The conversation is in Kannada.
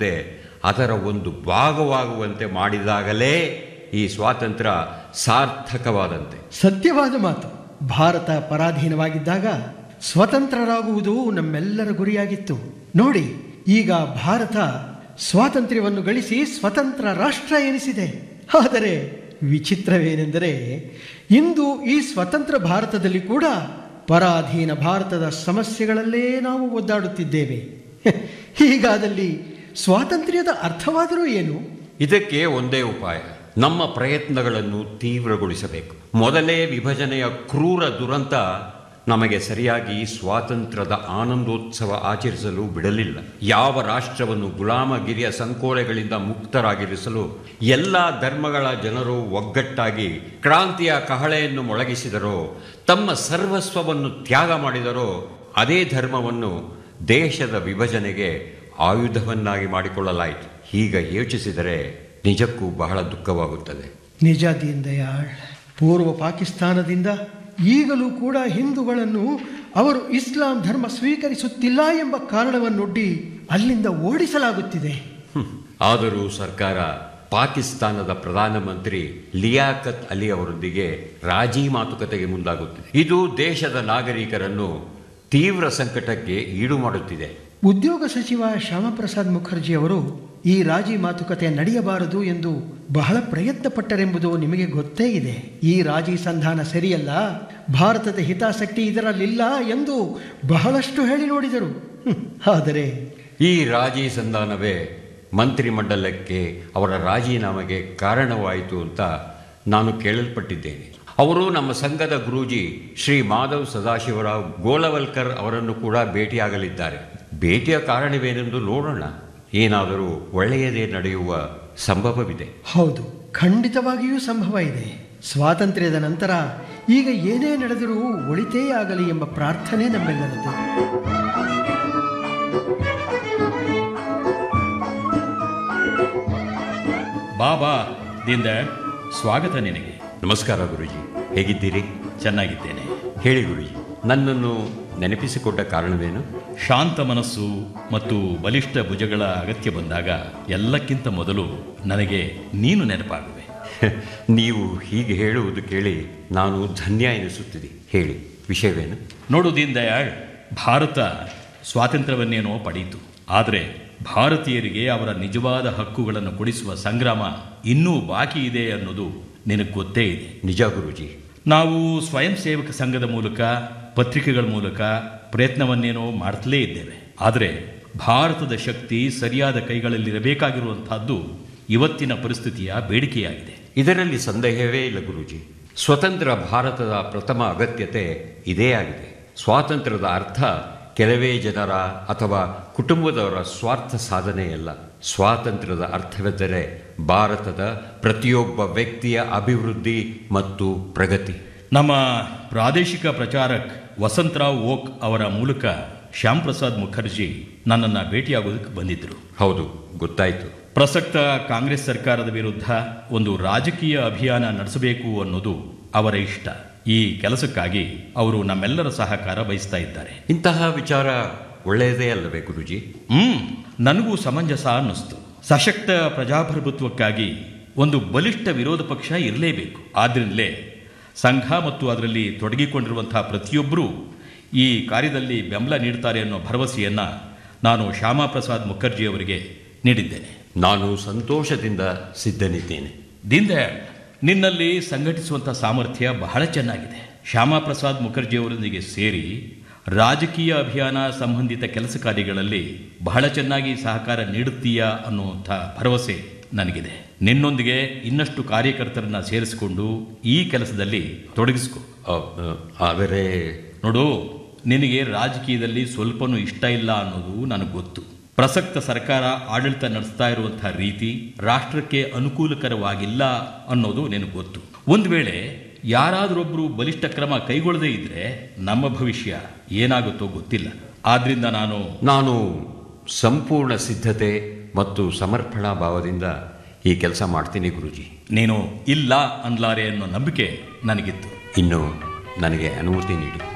ಆಗುವಂತೆ ಅದರ ಒಂದು ಭಾಗವಾಗುವಂತೆ ಮಾಡಿದಾಗಲೇ ಈ ಸ್ವಾತಂತ್ರ್ಯ ಸಾರ್ಥಕವಾದಂತೆ ಸತ್ಯವಾದ ಮಾತು ಭಾರತ ಪರಾಧೀನವಾಗಿದ್ದಾಗ ಸ್ವತಂತ್ರರಾಗುವುದು ನಮ್ಮೆಲ್ಲರ ಗುರಿಯಾಗಿತ್ತು ನೋಡಿ ಈಗ ಭಾರತ ಸ್ವಾತಂತ್ರ್ಯವನ್ನು ಗಳಿಸಿ ಸ್ವತಂತ್ರ ರಾಷ್ಟ್ರ ಎನಿಸಿದೆ ಆದರೆ ವಿಚಿತ್ರವೇನೆಂದರೆ ಇಂದು ಈ ಸ್ವತಂತ್ರ ಭಾರತದಲ್ಲಿ ಕೂಡ ಪರಾಧೀನ ಭಾರತದ ಸಮಸ್ಯೆಗಳಲ್ಲೇ ನಾವು ಒದ್ದಾಡುತ್ತಿದ್ದೇವೆ ಹೀಗಾದಲ್ಲಿ ಸ್ವಾತಂತ್ರ್ಯದ ಅರ್ಥವಾದರೂ ಏನು ಇದಕ್ಕೆ ಒಂದೇ ಉಪಾಯ ನಮ್ಮ ಪ್ರಯತ್ನಗಳನ್ನು ತೀವ್ರಗೊಳಿಸಬೇಕು ಮೊದಲೇ ವಿಭಜನೆಯ ಕ್ರೂರ ದುರಂತ ನಮಗೆ ಸರಿಯಾಗಿ ಸ್ವಾತಂತ್ರ್ಯದ ಆನಂದೋತ್ಸವ ಆಚರಿಸಲು ಬಿಡಲಿಲ್ಲ ಯಾವ ರಾಷ್ಟ್ರವನ್ನು ಗುಲಾಮಗಿರಿಯ ಸಂಕೋಲೆಗಳಿಂದ ಮುಕ್ತರಾಗಿರಿಸಲು ಎಲ್ಲ ಧರ್ಮಗಳ ಜನರು ಒಗ್ಗಟ್ಟಾಗಿ ಕ್ರಾಂತಿಯ ಕಹಳೆಯನ್ನು ಮೊಳಗಿಸಿದರೋ ತಮ್ಮ ಸರ್ವಸ್ವವನ್ನು ತ್ಯಾಗ ಮಾಡಿದರೋ ಅದೇ ಧರ್ಮವನ್ನು ದೇಶದ ವಿಭಜನೆಗೆ ಆಯುಧವನ್ನಾಗಿ ಮಾಡಿಕೊಳ್ಳಲಾಯಿತು ಹೀಗ ಯೋಚಿಸಿದರೆ ನಿಜಕ್ಕೂ ಬಹಳ ದುಃಖವಾಗುತ್ತದೆ ನಿಜ ದೀನ್ ದಯಾಳ್ ಪೂರ್ವ ಪಾಕಿಸ್ತಾನದಿಂದ ಈಗಲೂ ಕೂಡ ಹಿಂದೂಗಳನ್ನು ಅವರು ಇಸ್ಲಾಂ ಧರ್ಮ ಸ್ವೀಕರಿಸುತ್ತಿಲ್ಲ ಎಂಬ ಕಾರಣವನ್ನೊಡ್ಡಿ ಅಲ್ಲಿಂದ ಓಡಿಸಲಾಗುತ್ತಿದೆ ಹ್ಮ್. ಆದರೂ ಸರ್ಕಾರ ಪಾಕಿಸ್ತಾನದ ಪ್ರಧಾನಮಂತ್ರಿ ಲಿಯಾಕತ್ ಅಲಿ ಅವರೊಂದಿಗೆ ರಾಜಿ ಮಾತುಕತೆಗೆ ಮುಂದಾಗುತ್ತಿದೆ ಇದು ದೇಶದ ನಾಗರಿಕರನ್ನು ತೀವ್ರ ಸಂಕಟಕ್ಕೆ ಈಡು ಮಾಡುತ್ತಿದೆ ಉದ್ಯೋಗ ಸಚಿವ ಶ್ಯಾಮಪ್ರಸಾದ್ ಮುಖರ್ಜಿ ಅವರು ಈ ರಾಜಿ ಮಾತುಕತೆ ನಡೆಯಬಾರದು ಎಂದು ಬಹಳ ಪ್ರಯತ್ನ ಪಟ್ಟರೆಂಬುದು ನಿಮಗೆ ಗೊತ್ತೇ ಇದೆ ಈ ರಾಜಿ ಸಂಧಾನ ಸರಿಯಲ್ಲ ಭಾರತದ ಹಿತಾಸಕ್ತಿ ಇದರಲ್ಲಿಲ್ಲ ಎಂದು ಬಹಳಷ್ಟು ಹೇಳಿ ನೋಡಿದರು ಹ್ಮ್. ಆದರೆ ಈ ರಾಜಿ ಸಂಧಾನವೇ ಮಂತ್ರಿಮಂಡಲಕ್ಕೆ ಅವರ ರಾಜೀನಾಮೆಗೆ ಕಾರಣವಾಯಿತು ಅಂತ ನಾನು ಕೇಳಲ್ಪಟ್ಟಿದ್ದೇನೆ ಅವರು ನಮ್ಮ ಸಂಘದ ಗುರೂಜಿ ಶ್ರೀ ಮಾಧವ್ ಸದಾಶಿವರಾವ್ ಗೋಲವಲ್ಕರ್ ಅವರನ್ನು ಕೂಡ ಭೇಟಿಯಾಗಲಿದ್ದಾರೆ ಭೇಟಿಯ ಕಾರಣವೇನೆಂದು ನೋಡೋಣ ಏನಾದರೂ ಒಳ್ಳೆಯದೇ ನಡೆಯುವ ಸಂಭವವಿದೆ ಹೌದು ಖಂಡಿತವಾಗಿಯೂ ಸಂಭವ ಇದೆ ಸ್ವಾತಂತ್ರ್ಯದ ನಂತರ ಈಗ ಏನೇ ನಡೆದರೂ ಒಳಿತೇ ಆಗಲಿ ಎಂಬ ಪ್ರಾರ್ಥನೆ ನಮ್ಮೆಲ್ಲರದ್ದು ಬಾಬಾ ದೀನ್ದಯಾಳ್ ಸ್ವಾಗತ ನಿನಗೆ ನಮಸ್ಕಾರ ಗುರುಜಿ ಹೇಗಿದ್ದೀರಿ ಚೆನ್ನಾಗಿದ್ದೇನೆ ಹೇಳಿ ಗುರುಜಿ ನನ್ನನ್ನು ನೆನಪಿಸಿಕೊಂಡ ಕಾರಣವೇನು ಶಾಂತ ಮನಸ್ಸು ಮತ್ತು ಬಲಿಷ್ಠ ಭುಜಗಳ ಅಗತ್ಯ ಬಂದಾಗ ಎಲ್ಲಕ್ಕಿಂತ ಮೊದಲು ನನಗೆ ನೀನು ನೆನಪಾಗುವೆ ನೀವು ಹೀಗೆ ಹೇಳುವುದು ಕೇಳಿ ನಾನು ಧನ್ಯ ಎನಿಸುತ್ತಿದೆ ಹೇಳಿ ವಿಷಯವೇನು ನೋಡು ದೀನ್ದಯಾಳ್ ಭಾರತ ಸ್ವಾತಂತ್ರ್ಯವನ್ನೇನೋ ಪಡೆಯಿತು ಆದರೆ ಭಾರತೀಯರಿಗೆ ಅವರ ನಿಜವಾದ ಹಕ್ಕುಗಳನ್ನು ಕೊಡಿಸುವ ಸಂಗ್ರಾಮ ಇನ್ನೂ ಬಾಕಿ ಇದೆ ಅನ್ನೋದು ನಿನಗೆ ಗೊತ್ತೇ ಇದೆ ನಿಜ ಗುರುಜಿ ನಾವು ಸ್ವಯಂ ಸೇವಕ ಸಂಘದ ಮೂಲಕ ಪತ್ರಿಕೆಗಳ ಮೂಲಕ ಪ್ರಯತ್ನವನ್ನೇನೋ ಮಾಡ್ತಲೇ ಇದ್ದೇವೆ ಆದರೆ ಭಾರತದ ಶಕ್ತಿ ಸರಿಯಾದ ಕೈಗಳಲ್ಲಿರಬೇಕಾಗಿರುವಂತಹದ್ದು ಇವತ್ತಿನ ಪರಿಸ್ಥಿತಿಯ ಬೇಡಿಕೆಯಾಗಿದೆ ಇದರಲ್ಲಿ ಸಂದೇಹವೇ ಇಲ್ಲ ಗುರುಜಿ ಸ್ವತಂತ್ರ ಭಾರತದ ಪ್ರಥಮ ಅಗತ್ಯತೆ ಇದೇ ಆಗಿದೆ ಸ್ವಾತಂತ್ರ್ಯದ ಅರ್ಥ ಕೆಲವೇ ಜನರ ಅಥವಾ ಕುಟುಂಬದವರ ಸ್ವಾರ್ಥ ಸಾಧನೆಯಲ್ಲ ಸ್ವಾತಂತ್ರ್ಯದ ಅರ್ಥವೆಂದರೆ ಭಾರತದ ಪ್ರತಿಯೊಬ್ಬ ವ್ಯಕ್ತಿಯ ಅಭಿವೃದ್ಧಿ ಮತ್ತು ಪ್ರಗತಿ ನಮ್ಮ ಪ್ರಾದೇಶಿಕ ಪ್ರಚಾರಕ್ ವಸಂತರಾವ್ ಓಕ್ ಅವರ ಮೂಲಕ ಶ್ಯಾಮ್ ಪ್ರಸಾದ್ ಮುಖರ್ಜಿ ನನ್ನನ್ನು ಭೇಟಿಯಾಗೋದಕ್ಕೆ ಬಂದಿದ್ದರು ಹೌದು ಗೊತ್ತಾಯಿತು ಪ್ರಸಕ್ತ ಕಾಂಗ್ರೆಸ್ ಸರ್ಕಾರದ ವಿರುದ್ಧ ಒಂದು ರಾಜಕೀಯ ಅಭಿಯಾನ ನಡೆಸಬೇಕು ಅನ್ನೋದು ಅವರ ಇಷ್ಟ ಈ ಕೆಲಸಕ್ಕಾಗಿ ಅವರು ನಮ್ಮೆಲ್ಲರ ಸಹಕಾರ ಬಯಸ್ತಾ ಇದ್ದಾರೆ ಇಂತಹ ವಿಚಾರ ಒಳ್ಳೆಯದೇ ಅಲ್ಲವೇ ಗುರುಜಿ ಹ್ಮ್ ನನಗೂ ಸಮಂಜಸ ಅನ್ನಿಸ್ತು ಸಶಕ್ತ ಪ್ರಜಾಪ್ರಭುತ್ವಕ್ಕಾಗಿ ಒಂದು ಬಲಿಷ್ಠ ವಿರೋಧ ಪಕ್ಷ ಇರಲೇಬೇಕು ಆದ್ರಿಂದಲೇ ಸಂಘ ಮತ್ತು ಅದರಲ್ಲಿ ತೊಡಗಿಕೊಂಡಿರುವಂತಹ ಪ್ರತಿಯೊಬ್ಬರೂ ಈ ಕಾರ್ಯದಲ್ಲಿ ಬೆಂಬಲ ನೀಡ್ತಾರೆ ಅನ್ನೋ ಭರವಸೆಯನ್ನ ನಾನು ಶ್ಯಾಮಾಪ್ರಸಾದ್ ಮುಖರ್ಜಿ ಅವರಿಗೆ ನೀಡಿದ್ದೇನೆ ನಾನು ಸಂತೋಷದಿಂದ ಸಿದ್ಧನಿದ್ದೇನೆ ದೀನ್ದಯಾಳ್ ನಿನ್ನಲ್ಲಿ ಸಂಘಟಿಸುವಂಥ ಸಾಮರ್ಥ್ಯ ಬಹಳ ಚೆನ್ನಾಗಿದೆ ಶ್ಯಾಮಾಪ್ರಸಾದ್ ಮುಖರ್ಜಿ ಅವರೊಂದಿಗೆ ಸೇರಿ ರಾಜಕೀಯ ಅಭಿಯಾನ ಸಂಬಂಧಿತ ಕೆಲಸ ಕಾರ್ಯಗಳಲ್ಲಿ ಬಹಳ ಚೆನ್ನಾಗಿ ಸಹಕಾರ ನೀಡುತ್ತೀಯಾ ಅನ್ನುವಂಥ ಭರವಸೆ ನನಗಿದೆ ನಿನ್ನೊಂದಿಗೆ ಇನ್ನಷ್ಟು ಕಾರ್ಯಕರ್ತರನ್ನ ಸೇರಿಸಿಕೊಂಡು ಈ ಕೆಲಸದಲ್ಲಿ ತೊಡಗಿಸ್ಕೊ ಅ, ಅ, ಆದರೆ ನೋಡು ನಿನಗೆ ರಾಜಕೀಯದಲ್ಲಿ ಸ್ವಲ್ಪನೂ ಇಷ್ಟ ಇಲ್ಲ ಅನ್ನೋದು ನನಗೆ ಗೊತ್ತು ಪ್ರಸಕ್ತ ಸರ್ಕಾರ ಆಡಳಿತ ನಡೆಸ್ತಾ ಇರುವಂತಹ ರೀತಿ ರಾಷ್ಟ್ರಕ್ಕೆ ಅನುಕೂಲಕರವಾಗಿಲ್ಲ ಅನ್ನೋದು ನಿನಗೆ ಗೊತ್ತು ಒಂದು ವೇಳೆ ಯಾರಾದರೊಬ್ಬರು ಬಲಿಷ್ಠ ಕ್ರಮ ಕೈಗೊಳ್ಳದೇ ಇದ್ರೆ ನಮ್ಮ ಭವಿಷ್ಯ ಏನಾಗುತ್ತೋ ಗೊತ್ತಿಲ್ಲ ಆದ್ರಿಂದ ನಾನು ನಾನು ಸಂಪೂರ್ಣ ಸಿದ್ಧತೆ ಮತ್ತು ಸಮರ್ಪಣಾ ಭಾವದಿಂದ ಈ ಕೆಲಸ ಮಾಡ್ತೀನಿ ಗುರುಜಿ ನೀನು ಇಲ್ಲ ಅನ್ಲಾರೆ ಅನ್ನೋ ನಂಬಿಕೆ ನನಗಿತ್ತು ಇನ್ನು ನನಗೆ ಅನುಮತಿ ನೀಡಿ